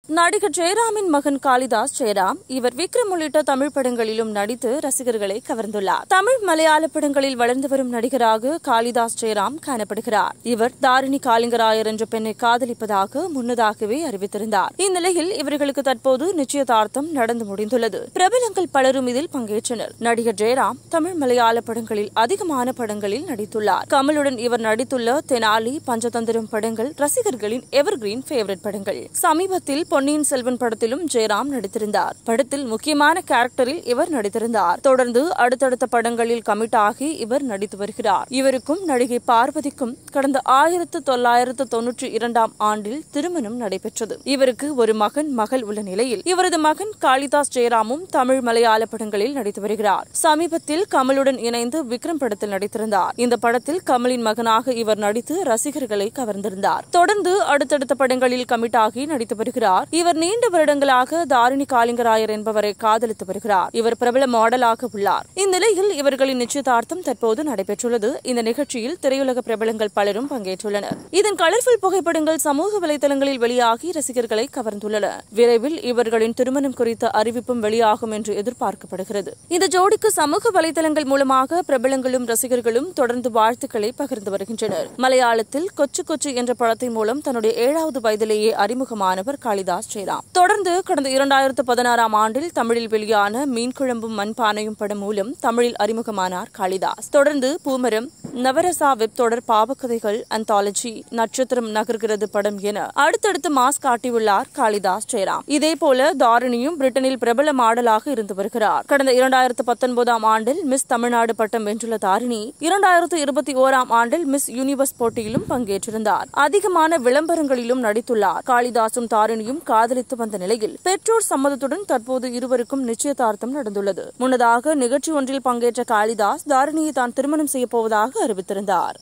நடிகர் ஜெயராமின் மகன் காளிதாஸ் ஜெயராம் இவர் விக்ரம் உள்ளிட்ட தமிழ் படங்களிலும் நடித்து ரசிகர்களை கவர்ந்துள்ளார் தமிழ் மலையாள படங்களில் வளர்ந்து வரும் நடிகராக காளிதாஸ் ஜெயராம் காணப்படுகிறார் இவர் தாரிணி காளிங்கராயர் என்ற பெண்ணை காதலிப்பதாக முன்னதாகவே அறிவித்திருந்தார் இந்நிலையில் இவர்களுக்கு தற்போது நிச்சயதார்த்தம் நடந்து முடிந்துள்ளது பிரபலங்கள் பலரும் இதில் பங்கேற்றனர் நடிகர் ஜெயராம் தமிழ் மலையாள படங்களில் அதிகமான படங்களில் நடித்துள்ளார் கமலுடன் இவர் நடித்துள்ள தெனாலி பஞ்சதந்திரம் படங்கள் ரசிகர்களின் எவர்கிரீன் ஃபேவரட் படங்கள் சமீபத்தில் பொன்னியின் செல்வன் படத்திலும் ஜெயராம் நடித்திருந்தார் படத்தில் முக்கியமான கேரக்டரில் இவர் நடித்திருந்தார் தொடர்ந்து அடுத்தடுத்த படங்களில் கமிட் ஆகி இவர் நடித்து வருகிறார் இவருக்கும் நடிகை பார்வதிக்கும் கடந்த ஆயிரத்து தொள்ளாயிரத்து தொன்னூற்றி இரண்டாம் ஆண்டில் திருமணம் நடைபெற்றது இவருக்கு ஒரு மகன் மகள் உள்ள நிலையில் இவரது மகன் காளிதாஸ் ஜெயராமும் தமிழ் மலையாள படங்களில் நடித்து வருகிறார் சமீபத்தில் கமலுடன் இணைந்து விக்ரம் படத்தில் நடித்திருந்தார் இந்த படத்தில் கமலின் மகனாக இவர் நடித்து ரசிகர்களை கவர்ந்திருந்தார் தொடர்ந்து அடுத்தடுத்த படங்களில் கமிட் ஆகி நடித்து வருகிறார் இவர் நீண்ட வருடங்களாக தாரிணி காளிங்கராயர் என்பவரை காதலித்து வருகிறார் இவர் பிரபல மாடலாக உள்ளார் இந்நிலையில் இவர்களின் நிச்சயதார்த்தம் தற்போது நடைபெற்றுள்ளது இந்த நிகழ்ச்சியில் திரையுலக பிரபலங்கள் பலரும் பங்கேற்றுள்ளனர் இதன் கலர்ஃபுல் புகைப்படங்கள் சமூக வலைதளங்களில் வெளியாகி ரசிகர்களை கவர்ந்துள்ளன விரைவில் இவர்களின் திருமணம் குறித்த அறிவிப்பும் வெளியாகும் என்று எதிர்பார்க்கப்படுகிறது இந்த ஜோடிக்கு சமூக வலைதளங்கள் மூலமாக பிரபலங்களும் ரசிகர்களும் தொடர்ந்து வாழ்த்துக்களை பகிர்ந்து வருகின்றனர் மலையாளத்தில் கொச்சு கொச்சு என்ற படத்தின் மூலம் தன்னுடைய ஏழாவது வயதிலேயே அறிமுகமானவர் காளிதாஸ் ஜெயராம் தொடர்ந்து கடந்த இரண்டாயிரத்து பதினாறாம் ஆண்டில் தமிழில் வெளியான மீன்குழம்பும் மண்பானையும் படம் மூலம் தமிழில் அறிமுகமானார் காளிதாஸ் தொடர்ந்து பூமரம் நவரசா வெப் தொடர் பாவக்கதைகள் அந்தாலஜி நட்சத்திரம் நகர்கிறது படம் என அடுத்தடுத்து மாஸ் காட்டியுள்ளார் காளிதாஸ் ஜெயராம் இதேபோல தாரிணியும் பிரிட்டனில் பிரபல மாடலாக இருந்து வருகிறார் கடந்த இரண்டாயிரத்து பத்தொன்பதாம் ஆண்டில் மிஸ் தமிழ்நாடு பட்டம் வென்றுள்ள தாரிணி இரண்டாயிரத்து இருபத்தி ஓராம் ஆண்டில் மிஸ் யூனிவர்ஸ் போட்டியிலும் பங்கேற்றிருந்தார் அதிகமான விளம்பரங்களிலும் நடித்துள்ளார் காளிதாசும் தாரிணியும் காதலித்து வந்த நிலையில் பெற்றோர் சம்மதத்துடன் தற்போது இருவருக்கும் நிச்சயதார்த்தம் நடந்துள்ளது முன்னதாக நிகழ்ச்சி ஒன்றில் பங்கேற்ற காளிதாஸ் தாரிணியை தான் திருமணம் செய்யப்போவதாக அறிவித்திருந்தார்